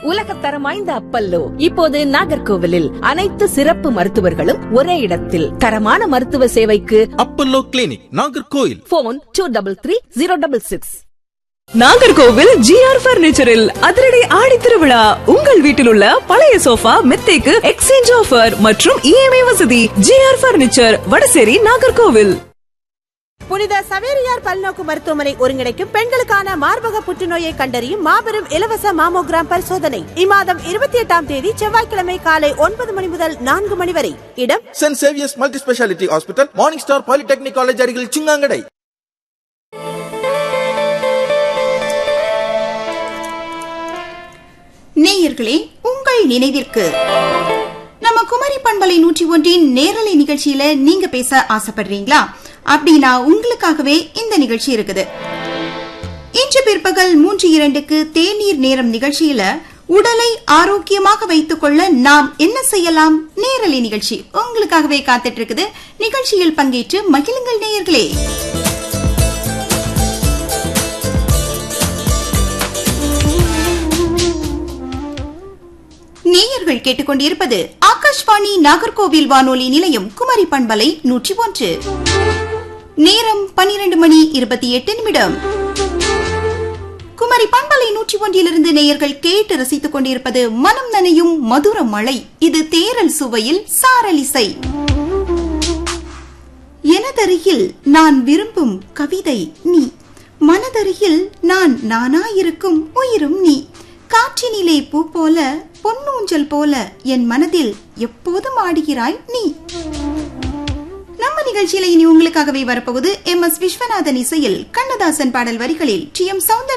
உலகத்தரம் வாய்ந்த அப்பல்லோ இப்போது நாகர்கோவிலில் அனைத்து சிறப்பு மருத்துவர்களும் ஒரே இடத்தில் தரமான மருத்துவ சேவைக்கு Apollo clinic Nagercoil phone two double three zero double six Nagercoil GR பர்னிச்சரில் அதிரடி ஆடி திருவிழா உங்கள் வீட்டில் உள்ள பழைய சோஃபா மெத்தைக்கு எக்ஸ்சேஞ்ச் ஆஃபர் மற்றும் இஎம்ஐ வசதி ஜிஆர் பர்னிச்சர் வடசேரி நாகர்கோவில் புனித சவேரியார் பல்நோக்கு மருத்துவமனை ஒருங்கிணைக்கும் பெண்களுக்கான மார்பக புற்றுநோயை கண்டறியும் மாபெரும் இலவச மாமோகிராம் பரிசோதனை இம்மாதம் இருபத்தி எட்டாம் தேதி செவ்வாய்க்கிழமை காலை ஒன்பது மணி முதல் நான்கு மணி வரை இடம் saint Xavier's multi speciality hospital morning star polytechnic college அருகில் சிங்காங்கடை நேயர்களே உங்கள் நினைவிற்கு நம்ம குமரி பண்பலை நூற்றி ஒன்றின் நேரலை நிகழ்ச்சியில நீங்க பேச ஆசைப்படுறீங்களா அப்படின்னா உங்களுக்காகவே இந்த நிகழ்ச்சி இருக்குது இன்று பிற்பகல் மூன்று இரண்டுக்கு தேநீர் நேரம் நிகழ்ச்சியில உடலை ஆரோக்கியமாக வைத்துக் கொள்ள நாம் என்ன செய்யலாம் நேரலை நிகழ்ச்சி உங்களுக்காகவே காத்துட்டு இருக்குது நிகழ்ச்சியில் பங்கேற்று மகிழுங்கள் நேயர்களே நேயர்கள் கேட்டுக்கொண்டிருப்பது ஆகாஷ்வாணி நாகர்கோவில் வானொலி நிலையம் குமரி பண்பலை நூற்றி ஒன்று நேரம் பனிரெண்டு மணி இருபத்தி எட்டு நிமிடம் குமரி பண்பலை நூற்றி ஒன்றிலிருந்து நேயர்கள் கேட்டு ரசித்துக் கொண்டிருப்பது மனம் நனையும் மதுர மழை இது தேரல் சுவையில் சாரலிசை எனதருகில் நான் விரும்பும் கவிதை நீ மனதருகில் நான் நானாயிருக்கும் உயிரும் நீ காற்றினிலே பூ போல பொன்னூஞ்சல் போல என் மனதில் எப்போதும் ஆடுகிறாய் நீ நம்ம நிகழ்ச்சியில இனி உங்களுக்காகவே வரப்போகுது எம் எஸ் விஸ்வநாதன் இசையில் கண்ணதாசன் பாடல் வரிகளில் டி எம் சவுந்தர